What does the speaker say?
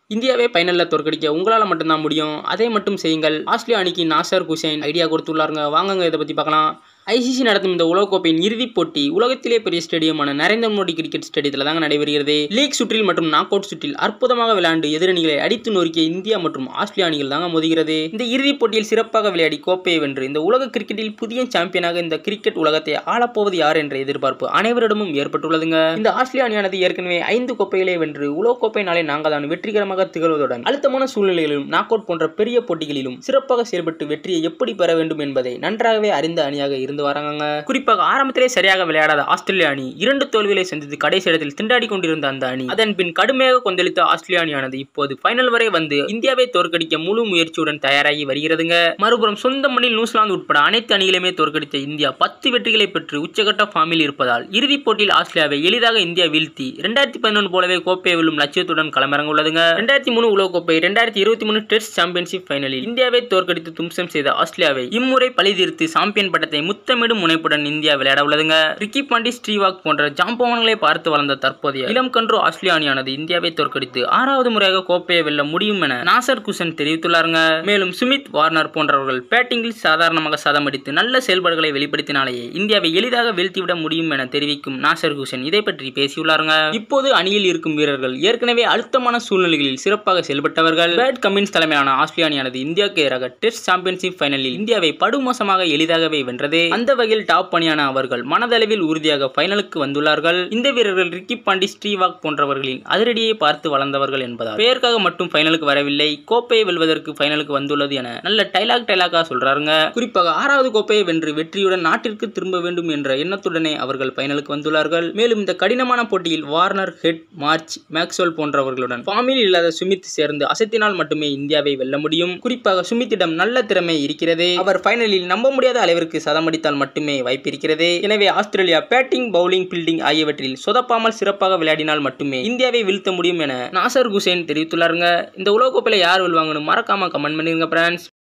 இந்தியாவே ஃபைனலில் தோற்கடிக்க உங்களால் மட்டும்தான் முடியும் அதை மட்டும் செய்யுங்கள் ஆஸ்திரேலியா அணிக்கு நாசர் குசைன் ஐடியா கொடுத்துள்ளாருங்க வாங்குங்க இதை பற்றி பார்க்கலாம் ஐசிசி நடத்தும் இந்த உலகக்கோப்பையின் இறுதிப் போட்டி உலகத்திலே பெரிய ஸ்டேடியமான நரேந்திர மோடி கிரிக்கெட் ஸ்டேடியத்தில் தாங்க நடைபெறுகிறது லீக் சுற்றில் மற்றும் நாக் அவுட் சுற்றில் அற்புதமாக விளையாண்டு எதிரணிகளை அடித்து நொறுக்கிய இந்தியா மற்றும் ஆஸ்திரேலியா அணிகள் தாங்க மோதுகிறது இந்த இறுதிப் போட்டியில் சிறப்பாக விளையாடி கோப்பையை வென்று இந்த உலக கிரிக்கெட்டில் புதிய சாம்பியனாக இந்த கிரிக்கெட் உலகத்தை ஆளப்போவது யார் என்ற எதிர்பார்ப்பு அனைவரிடமும் ஏற்பட்டுள்ளதுங்க இந்த ஆஸ்திரேலியா அணியானது ஏற்கனவே ஐந்து கோப்பைகளை வென்று உலகக்கோப்பை நாளை நாங்கள் தான் வெற்றிகரமாக திகழ்வதுடன் அழுத்தமான சூழ்நிலைகளிலும் நாக் அவுட் போன்ற பெரிய போட்டிகளிலும் சிறப்பாக செயல்பட்டு வெற்றியை எப்படி பெற வேண்டும் என்பதை நன்றாகவே அறிந்த அணியாக இருந்து வராங்க குறிப்பாக ஆரம்பத்திலே சரியாக விளையாடாத ஆஸ்திரேலியா அணி இரண்டு தோல்விகளை சந்தித்து கடைசி இடத்தில் திண்டாடி கொண்டிருந்த அந்த அணி அதன் பின் கடுமையாக கொந்தளித்த ஆஸ்திரேலியா அணியானது இப்போது ஃபைனல் வரை வந்து இந்தியாவை தோற்கடிக்க முழு முயற்சியுடன் தயாராகி வருகிறதுங்க மறுபுறம் சொந்த மண்ணில் நியூசிலாந்து உட்பட அனைத்து அணிகளையுமே தோற்கடித்த இந்தியா பத்து வெற்றிகளை பெற்று உச்சகட்ட ஃபார்மில் இருப்பதால் இறுதிப் போட்டியில் ஆஸ்திரேலியாவை எளிதாக இந்தியா வீழ்த்தி இரண்டாயிரத்தி பதினொன்று போலவே கோப்பையை வெல்லும் லட்சியத்துடன் களமிறங்க உள்ளதுங்க ரெண்டாயிரத்தி மூணு உலகக்கோப்பை ரெண்டாயிரத்தி இருபத்தி மூணு டெஸ்ட் சாம்பியன்ஷிப் ஃபைனலில் இந்தியாவை தோற்கடித்து தும்சம் செய்த ஆஸ்திரேலியாவை இம்முறை பழி தீர்த்து சாம்பியன் பட்டத்தை முத்தமிடும் முனைப்புடன் இந்தியா விளையாட உள்ளதுங்க ரிக்கி பாண்டி ஸ்ரீவாக் போன்ற ஜாம்பவான்களை பார்த்து வளர்ந்த தற்போதைய இளம் கன்று ஆஸ்திரேலியா அணியானது இந்தியாவை தோற்கடித்து ஆறாவது முறையாக கோப்பையை வெல்ல முடியும் என நாசர் குசன் தெரிவித்துள்ளாருங்க மேலும் சுமித் வார்னர் போன்றவர்கள் பேட்டிங்கில் சாதாரணமாக சதமடித்து நல்ல செயல்பாடுகளை வெளிப்படுத்தினாலேயே இந்தியாவை எளிதாக வீழ்த்திவிட முடியும் என தெரிவிக்கும் நாசர் குசன் இதை பற்றி பேசியுள்ளாருங்க இப்போது அணியில் இருக்கும் வீரர்கள் ஏற்கனவே அழுத்தமான சூழ்நிலைகளில் சிறப்பாக செயல்பட்டவர்கள் பேட் கமின்ஸ் தலைமையிலான ஆஸ்திரேலியா அணியானது இந்தியாவுக்கு எதிராக டெஸ்ட் சாம்பியன்ஷிப் ஃபைனலில் இந்தியாவை படுமோசமாக எளிதாகவே வென்றது அந்த வகையில் டாப் அணியான அவர்கள் மனதளவில் உறுதியாக ஃபைனலுக்கு வந்துள்ளார்கள் இந்த வீரர்கள் ரிக்கி பாண்டி ஸ்ரீவாக் போன்றவர்களின் அதிரடியை பார்த்து வளர்ந்தவர்கள் என்பதால் பெயருக்காக மட்டும் ஃபைனலுக்கு வரவில்லை கோப்பையை வெல்வதற்கு ஃபைனலுக்கு வந்துள்ளது என நல்ல டைலாக் டைலாக்கா சொல்றாருங்க குறிப்பாக ஆறாவது கோப்பையை வென்று வெற்றியுடன் நாட்டிற்கு திரும்ப வேண்டும் என்ற எண்ணத்துடனே அவர்கள் ஃபைனலுக்கு வந்துள்ளார்கள் மேலும் இந்த கடினமான போட்டியில் வார்னர் ஹெட் மார்ச் மேக்ஸ்வெல் போன்றவர்களுடன் ஃபார்மில் இல்லாத சுமித் சேர்ந்து அசத்தினால் மட்டுமே இந்தியாவை வெல்ல முடியும் குறிப்பாக சுமித்திடம் நல்ல திறமை இருக்கிறது அவர் ஃபைனலில் நம்ப முடியாத அளவிற்கு சதமடித்தால் மட்டுமே வாய்ப்பு இருக்கிறது எனவே ஆஸ்திரேலியா பேட்டிங் பவுலிங் ஃபீல்டிங் ஆகியவற்றில் சொதப்பாமல் சிறப்பாக விளையாடினால் மட்டுமே இந்தியாவை வீழ்த்த முடியும் என நாசர் குசேன் தெரிவித்துள்ளாருங்க இந்த உலகக்கோப்பையில் யார் வெல்வாங்கன்னு மறக்காம கமெண்ட் பண்ணிருங்க ஃப்ரெண்ட்ஸ்